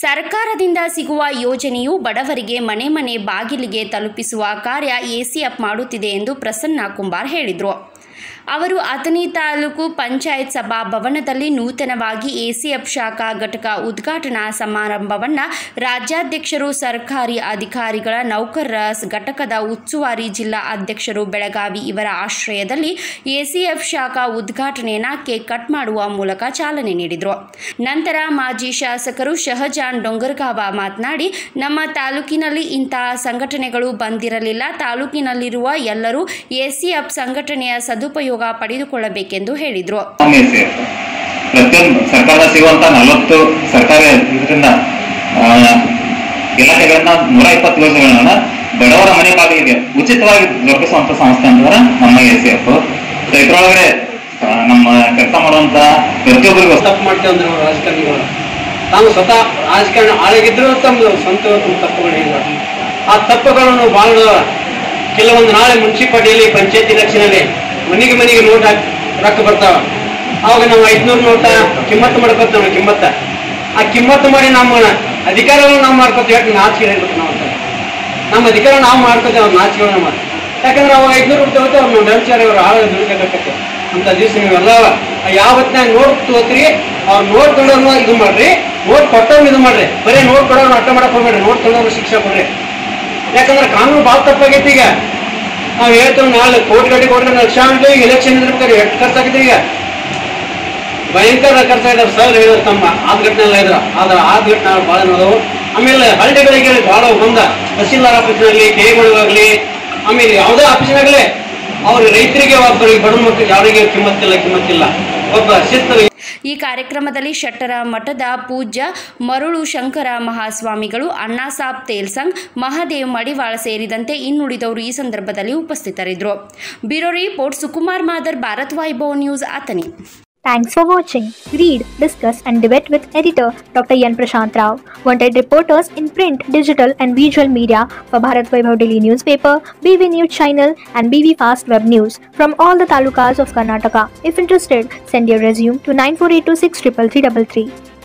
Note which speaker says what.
Speaker 1: ಸರ್ಕಾರದಿಂದ ಸಿಗುವ ಯೋಜನೆಯು ಬಡವರಿಗೆ ಮನೆ ಮನೆ ಬಾಗಿಲಿಗೆ ತಲುಪಿಸುವ ಕಾರ್ಯ ಎಸಿಎಫ್ ಮಾಡುತ್ತಿದೆ ಎಂದು ಪ್ರಸನ್ನ ಕುಂಬಾರ್ ಹೇಳಿದರು ಅವರು ಅಥಣಿ ತಾಲೂಕು ಪಂಚಾಯತ್ ಸಭಾಭವನದಲ್ಲಿ ನೂತನವಾಗಿ ಎಸಿಎಫ್ ಶಾಖಾ ಘಟಕ ಉದ್ಘಾಟನಾ ಸಮಾರಂಭವನ್ನು ರಾಜ್ಯಾಧ್ಯಕ್ಷರು ಸರ್ಕಾರಿ ಅಧಿಕಾರಿಗಳ ನೌಕರರ ಘಟಕದ ಉಸ್ತುವಾರಿ ಜಿಲ್ಲಾ ಅಧ್ಯಕ್ಷರು ಬೆಳಗಾವಿ ಇವರ ಆಶ್ರಯದಲ್ಲಿ ಎಸಿಎಫ್ ಶಾಖಾ ಉದ್ಘಾಟನೆಯನ್ನ ಕೇಕ್ ಕಟ್ ಮಾಡುವ ಮೂಲಕ ಚಾಲನೆ ನೀಡಿದರು ನಂತರ ಮಾಜಿ ಶಾಸಕರು ಶಹಜಾನ್ ಡೊಂಗರ್ಗಾವ ಮಾತನಾಡಿ ನಮ್ಮ ತಾಲೂಕಿನಲ್ಲಿ ಇಂತಹ ಸಂಘಟನೆಗಳು ಬಂದಿರಲಿಲ್ಲ ತಾಲೂಕಿನಲ್ಲಿರುವ ಎಲ್ಲರೂ ಎಸಿಎಫ್ ಸಂಘಟನೆಯ ಸದುಪಯೋಗ ಪಡೆದುಕೊಳ್ಳಬೇಕೆಂದು ಹೇಳಿದರು
Speaker 2: ಎಸ್ ಪ್ರತಿಯೊಂದು ಸರ್ಕಾರದ ಸಿಗುವಂತ ನಲವತ್ತು ಸರ್ಕಾರಿ ಇದರಿಂದ ಆ, ಇಲಾಖೆಗಳನ್ನ ನೂರ ಇಪ್ಪತ್ತು ಯೋಜನೆಗಳನ್ನ ಬಡವರ ಮನೆ ಬಾಗಿಲಿಗೆ ಉಚಿತವಾಗಿ ದೊರಕಿಸುವಂತ ಸಂಸ್ಥೆ ಅಂತಂದ್ರೆ ನಮ್ಮ ಎಸ್ ಸಿ ಎಫ್ ಇದ್ರೊಳಗಡೆ ಆ, ನಮ್ಮ ಕೆಲಸ ಮಾಡುವಂತ ಪ್ರತಿಯೊಬ್ಬರಿಗೂ
Speaker 3: ತಪ್ಪು ಮಾಡ್ತೇವೆ ಅಂದ್ರೆ ನಾವು ರಾಜಕಾರಣಿಗಳು ತಾವು ಸ್ವತಃ ರಾಜಕಾರಣ ಆಳಗಿದ್ರು ತಮ್ಮ ಸ್ವಂತ ತಮ್ಮ ತಪ್ಪುಗಳು ಹೇಳಿದ್ರು ಆ ತಪ್ಪುಗಳನ್ನು ಬಾಳ ಕೆಲವೊಂದು ನಾಳೆ ಮುನ್ಸಿಪಾಲಿಟಿಯಲ್ಲಿ ಪಂಚಾಯತ್ ಇಲೆಕ್ಷನಲ್ಲಿ ಮನೆಗೆ ಮನೆಗೆ ನೋಟ್ ಹಾಕಿ ರೊಕ್ಕ ಬರ್ತಾವ ಅವಾಗ ನಾವು ಐದ್ನೂರು ನೋಟ ಕಿಮ್ಮತ್ತು ಮಾಡ್ಕೊತೇವೆ ನಾವು ಕಿಮ್ಮತ್ತ ಆ ಕಿಮ್ಮತ್ತು ಮಾಡಿ ನಮ್ಮ ಅಧಿಕಾರವನ್ನು ನಾವು ಮಾಡ್ಕೊತೀವಿ ಯಾಕೆ ನಾಚಿಕೆ ಹೇಳ್ಬೇಕು ನಾವು ಅಂತ ನಮ್ಮ ಅಧಿಕಾರ ನಾವು ಮಾಡ್ಕೊತೇವೆ ಅವ್ರ ನಾಚಿಕೆ ನಮ್ಮ ಯಾಕಂದ್ರೆ ಅವಾಗ ಐದ್ನೂರು ರೂಪಾಯಿ ತಗೋತೇವೆ ಅವ್ರು ಡೆಲ್ಚಾರಿ ಅವ್ರು ಆಳ ದುಡ್ಕಾಗತ್ತೆ ಅಂತ ದಿವಸ ನೀವೆಲ್ಲ ಯಾವತ್ತಿನಾಗ ನೋಟ್ ತಗೋತ್ರಿ ಅವ್ರು ನೋಟ್ ತೊಗೊಂಡವ್ರನ್ನ ಇದು ಮಾಡ್ರಿ ನೋಟ್ ಕೊಟ್ಟವ್ರು ಇದು ಮಾಡ್ರಿ ಬರೀ ನೋಟ್ ಕೊಡೋರು ಅರ್ಥ ಮಾಡಕ್ ಹೋಗ್ಬೇಡ್ರಿ ನೋಟ್ ತೊಗೊಂಡವ್ರು ಶಿಕ್ಷೆ ಕೊಡ್ರಿ ಯಾಕಂದ್ರೆ ಕಾನೂನು ಭಾಳ ತಪ್ಪಾಗೈತಿ ಈಗ ನಾವು ಹೇಳ್ತೇವೆ ನಾಳೆ ಕೋಟಿ ಗಟ್ಟಿ ಕೊಟ್ರೆ ಲಕ್ಷಾಂತರ ಎಲೆಕ್ಷನ್ ಇದ್ರೆ ಎಷ್ಟು ಖರ್ಚಾಗಿದೆ ಈಗ ಭಯಂಕರ ಖರ್ಚಾಗಿದಾವೆ ಸರ್ ಹೇಳಿದ್ರು ತಮ್ಮ ಆದ್ ಘಟನೆ ಎಲ್ಲ ಇದ್ರ ಆದ್ರೆ ಆದ್ ಘಟನೆ ಭಾಳ ನೋಡವು ಆಮೇಲೆ ಹಳ್ಳಿಗಳಿಗೆ ಭಾಳ ಬಂದ ತಹಸೀಲ್ದಾರ್ ಆಫೀಸ್ನಲ್ಲಿ ಕೆಗಳಿಗಾಗಲಿ ಆಮೇಲೆ ಯಾವುದೇ ಆಫೀಸ್ನಾಗಲಿ ಅವ್ರ ರೈತರಿಗೆ ಒಬ್ಬರಿಗೆ ಬಡ ಮಕ್ಕಳಿಗೆ ಯಾರಿಗೆ ಕಿಮ್ಮತ್ತಿಲ್ಲ ಕಿಮ್ಮತ್ತಿಲ್ಲ ಒಬ್ಬ ಶಿಸ್ತು
Speaker 1: ಈ ಕಾರ್ಯಕ್ರಮದಲ್ಲಿ ಶೆಟ್ಟರ ಮಠದ ಪೂಜ್ಯ ಮರುಳು ಶಂಕರ ಮಹಾಸ್ವಾಮಿಗಳು ಅಣ್ಣಾಸಾಬ್ ತೇಲ್ಸಂಗ್ ಮಹಾದೇವ್ ಮಡಿವಾಳ ಸೇರಿದಂತೆ ಇನ್ನುಳಿದವರು ಈ ಸಂದರ್ಭದಲ್ಲಿ ಉಪಸ್ಥಿತರಿದ್ದರು bureau report Sukumar Madar Bharat Vaibhav news Athani
Speaker 4: Thanks for watching. Read, discuss, and debate with editor Dr. Yan Prashant Rao. Wanted reporters in print, digital, and visual media for Bharat Vaibhav Daily Newspaper, BV News Channel, and BV Fast Web News from all the talukas of Karnataka. If interested, send your resume to 9482633333.